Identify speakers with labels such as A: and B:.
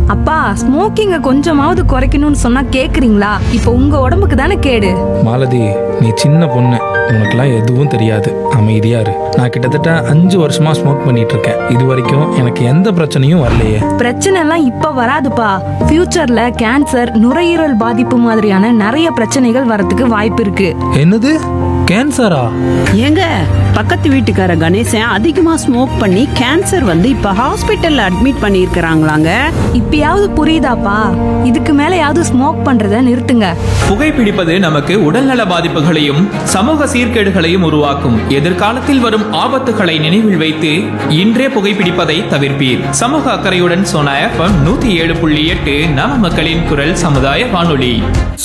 A: அப்பா ஸ்மோக்கிங்க கொஞ்சமாவது குறைக்கணும்னு சொன்னா கேக்குறீங்களா இப்போ உங்க உடம்புக்கு தானே கேடு
B: மாலதி நீ சின்ன பொண்ணு உனக்குலாம் எதுவும் தெரியாது அமைதியா இரு நான் கிட்டத்தட்ட அஞ்சு வருஷமா ஸ்மோக் பண்ணிட்டு இருக்கேன் இது வரைக்கும் எனக்கு எந்த பிரச்சனையும் வரலையே
A: பிரச்சனை எல்லாம் இப்ப வராதுப்பா ஃபியூச்சர்ல கேன்சர் நுரையீரல் பாதிப்பு மாதிரியான நிறைய பிரச்சனைகள் வரதுக்கு வாய்ப்பு இருக்கு
B: என்னது கேன்சரா
C: ஏங்க பக்கத்து வீட்டுக்கார கணேசன் அதிகமா ஸ்மோக் பண்ணி கேன்சர் வந்து இப்ப ஹாஸ்பிட்டல்ல அட்மிட் பண்ணியிருக்கிறாங்களாங்க
A: இப்பயாவது புரியுதாப்பா இதுக்கு மேலயாவது ஸ்மோக் பண்றத நிறுத்துங்க
D: புகைப்பிடிப்பது நமக்கு உடல்நல பாதிப்புகளையும் சமூக சீர்கேடுகளையும் உருவாக்கும் எதிர்காலத்தில் வரும் ஆபத்துகளை நினைவில் வைத்து இன்றே புகைப்பிடிப்பதை தவிர்ப்பீர் சமூக அக்கறையுடன் சோனா எஃப்எம் நூத்தி ஏழு புள்ளி எட்டு நம மக்களின் குரல் சமுதாய வானொலி